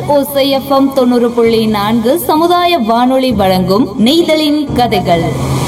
கடல் ஓசை எஃப்எம் தொண்ணூறு புள்ளி நான்கு சமுதாய வானொலி வழங்கும் நெய்தலின் கதைகள்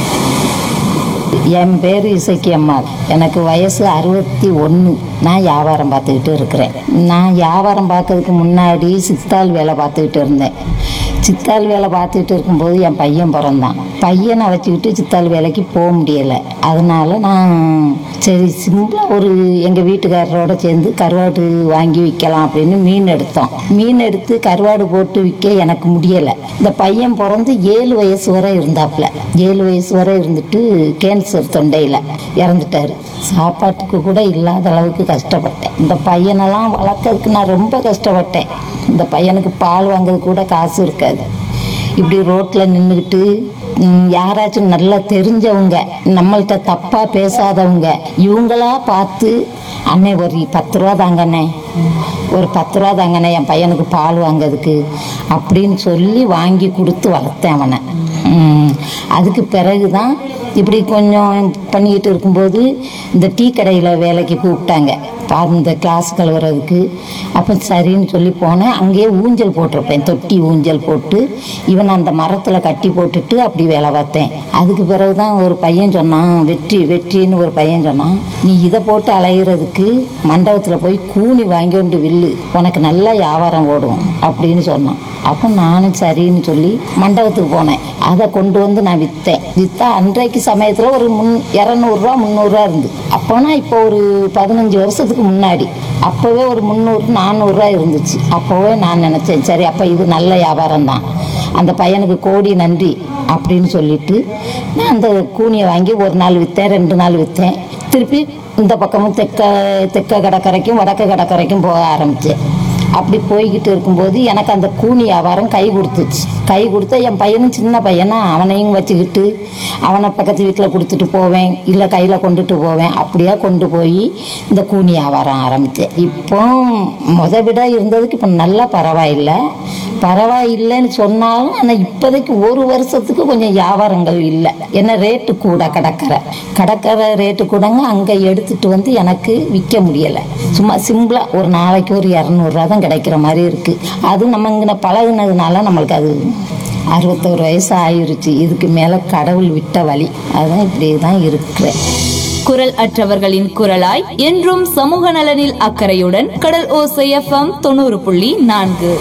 என் பேர் இசக்கி அம்மா எனக்கு வயசு அறுபத்தி ஒன்று நான் வியாபாரம் பார்த்துக்கிட்டு இருக்கிறேன் நான் வியாபாரம் பார்க்கறதுக்கு முன்னாடி சித்தாள் வேலை பார்த்துக்கிட்டு இருந்தேன் சித்தாள் வேலை பார்த்துக்கிட்டு இருக்கும்போது என் பையன் பிறந்தான் பையனை வச்சுக்கிட்டு சித்தாள் வேலைக்கு போக முடியலை அதனால நான் சரி சிம்பிளாக ஒரு எங்கள் வீட்டுக்காரரோட சேர்ந்து கருவாடு வாங்கி விற்கலாம் அப்படின்னு மீன் எடுத்தோம் மீன் எடுத்து கருவாடு போட்டு விற்க எனக்கு முடியலை இந்த பையன் பிறந்து ஏழு வயசு வரை இருந்தாப்புல ஏழு வயசு வரை இருந்துட்டு கேன்சர் தொண்டையில் இறந்துட்டாரு சாப்பாட்டுக்கு கூட இல்லாத அளவுக்கு கஷ்டப்பட்டேன் இந்த பையனெல்லாம் வளர்க்கறதுக்கு நான் ரொம்ப கஷ்டப்பட்டேன் இந்த பையனுக்கு பால் வாங்குறது கூட காசு இருக்காது இப்படி ரோட்டில் நின்றுக்கிட்டு யாராச்சும் நல்லா தெரிஞ்சவங்க நம்மள்ட்ட தப்பாக பேசாதவங்க இவங்களா பார்த்து அண்ணே ஒரு பத்து ரூபா தாங்கண்ணே ஒரு பத்து ரூபா தாங்கண்ணே என் பையனுக்கு பால் வாங்கிறதுக்கு அப்படின்னு சொல்லி வாங்கி கொடுத்து வளர்த்தேன் அவனை ம், அதுக்கு பிறகு தான் இப்படி கொஞ்சம் பண்ணிக்கிட்டு இருக்கும்போது இந்த டீ கடையில் வேலைக்கு கூப்பிட்டாங்க பா- இந்த கிளாஸ் கழுவுறதுக்கு அப்போ சரின்னு சொல்லி போனேன் அங்கேயே ஊஞ்சல் போட்டிருப்பேன் தொட்டி ஊஞ்சல் போட்டு இவன் அந்த மரத்தில் கட்டி போட்டுட்டு அப்படி வேலை பார்த்தேன் அதுக்கு பிறகு தான் ஒரு பையன் சொன்னான் வெற்றி வெற்றின்னு ஒரு பையன் சொன்னான் நீ இதை போட்டு அலையிறதுக்கு மண்டபத்தில் போய் கூனி வாங்கி கொண்டு வில்லு உனக்கு நல்ல வியாபாரம் ஓடும் அப்படின்னு சொன்னான் அப்போ நானும் சரின்னு சொல்லி மண்டபத்துக்கு போனேன் அதை கொண்டு வந்து நான் விற்றேன் விற்றா அன்றைக்கு சமயத்தில் ஒரு முன் இரநூறுவா முந்நூறுரூவா இருந்து அப்போனா இப்போ ஒரு பதினஞ்சு வருஷத்துக்கு முன்னாடி அப்போவே ஒரு முந்நூறு நானூறுரூவா இருந்துச்சு அப்போவே நான் நினச்சேன் சரி அப்போ இது நல்ல வியாபாரம் தான் அந்த பையனுக்கு கோடி நன்றி அப்படின்னு சொல்லிட்டு நான் அந்த கூனியை வாங்கி ஒரு நாள் விற்றேன் ரெண்டு நாள் விற்றேன் திருப்பி இந்த பக்கமும் தெற்க தெற்க கடற்கரைக்கும் வடக்கு கடற்கரைக்கும் போக ஆரம்பித்தேன் அப்படி போய்கிட்டு இருக்கும்போது எனக்கு அந்த கூனி வியாபாரம் கை கொடுத்துச்சு கை கொடுத்தா என் பையனும் சின்ன பையனா அவனையும் வச்சுக்கிட்டு அவனை பக்கத்து வீட்டில் கொடுத்துட்டு போவேன் இல்லை கையில் கொண்டுட்டு போவேன் அப்படியே கொண்டு போய் இந்த கூனி வியாபாரம் ஆரம்பித்தேன் இப்போ முத விட இருந்ததுக்கு இப்போ நல்லா பரவாயில்லை பரவாயில்லைன்னு சொன்னாலும் ஆனால் இப்போதைக்கு ஒரு வருஷத்துக்கு கொஞ்சம் வியாபாரங்கள் இல்லை என்ன ரேட்டு கூட கடற்கரை கடற்கரை ரேட்டு கூடங்க அங்கே எடுத்துட்டு வந்து எனக்கு விற்க முடியலை சும்மா சிம்பிளாக ஒரு நாளைக்கு ஒரு இரநூறுவா தான் கிடைக்கிற மாதிரி இருக்குது அது நம்ம இங்கே பழகுனதுனால நம்மளுக்கு அது அறுபத்தோரு வயசு ஆயிருச்சு இதுக்கு மேலே கடவுள் விட்ட வழி அதுதான் இப்படி தான் இருக்கிறேன் குரல் அற்றவர்களின் குரலாய் என்றும் சமூக நலனில் அக்கறையுடன் கடல் ஓசை எஃப்எம் தொண்ணூறு புள்ளி நான்கு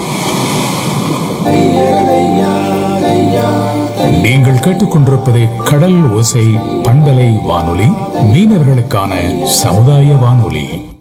நீங்கள் கேட்டுக்கொண்டிருப்பது கடல் ஓசை பண்பலை வானொலி மீனவர்களுக்கான சமுதாய வானொலி